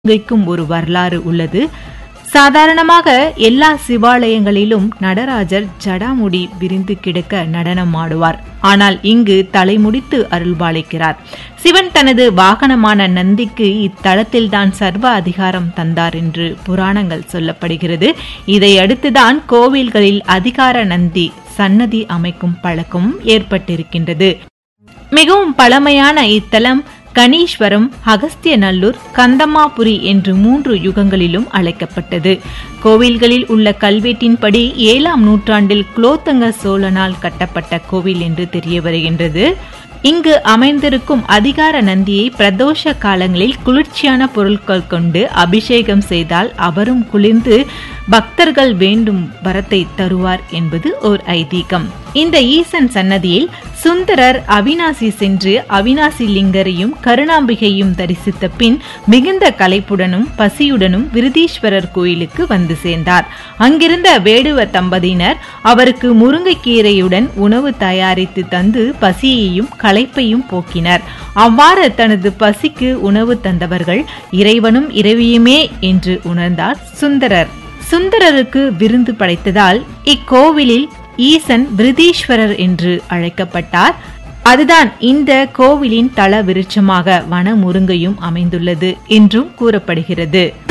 முருங்கைக்கும் ஒரு வரலாறு உள்ளது சாதாரணமாக எல்லா சிவாலயங்களிலும் நடராஜர் ஜடாமுடி விரிந்து கிடக்க நடனம் ஆடுவார் ஆனால் இங்கு தலைமுடித்து அருள்பாலிக்கிறார் சிவன் தனது வாகனமான நந்திக்கு இத்தலத்தில்தான் சர்வ அதிகாரம் தந்தார் என்று புராணங்கள் சொல்லப்படுகிறது இதை அடுத்துதான் கோவில்களில் அதிகார நந்தி சன்னதி அமைக்கும் பழக்கம் ஏற்பட்டிருக்கின்றது மிகவும் பழமையான இத்தலம் கணீஸ்வரம் அகஸ்தியநல்லூர் கந்தமாபுரி என்று மூன்று யுகங்களிலும் அழைக்கப்பட்டது கோவில்களில் உள்ள கல்வெட்டின்படி ஏழாம் நூற்றாண்டில் குலோத்தங்க சோழனால் கட்டப்பட்ட கோவில் என்று தெரிய வருகின்றது இங்கு அமைந்திருக்கும் அதிகார நந்தியை பிரதோஷ காலங்களில் குளிர்ச்சியான பொருட்கள் கொண்டு அபிஷேகம் செய்தால் அவரும் குளிர்ந்து பக்தர்கள் வேண்டும் வரத்தை தருவார் என்பது ஓர் ஐதீகம் இந்த ஈசன் சன்னதியில் சுந்தரர் அவினாசி சென்று அவினாசி லிங்கரையும் கருணாம்பிகையும் தரிசித்த பின் மிகுந்த களைப்புடனும் பசியுடனும் விருதீஸ்வரர் கோயிலுக்கு வந்து சேர்ந்தார் அங்கிருந்த வேடுவ தம்பதியினர் அவருக்கு முருங்கைக்கீரையுடன் உணவு தயாரித்து தந்து பசியையும் களைப்பையும் போக்கினர் அவ்வாறு தனது பசிக்கு உணவு தந்தவர்கள் இறைவனும் இறைவியுமே என்று உணர்ந்தார் சுந்தரர் சுந்தரருக்கு விருந்து படைத்ததால் இக்கோவிலில் ஈசன் விருதீஸ்வரர் என்று அழைக்கப்பட்டார் அதுதான் இந்த கோவிலின் தல விருட்சமாக வனமுருங்கையும் அமைந்துள்ளது என்றும் கூறப்படுகிறது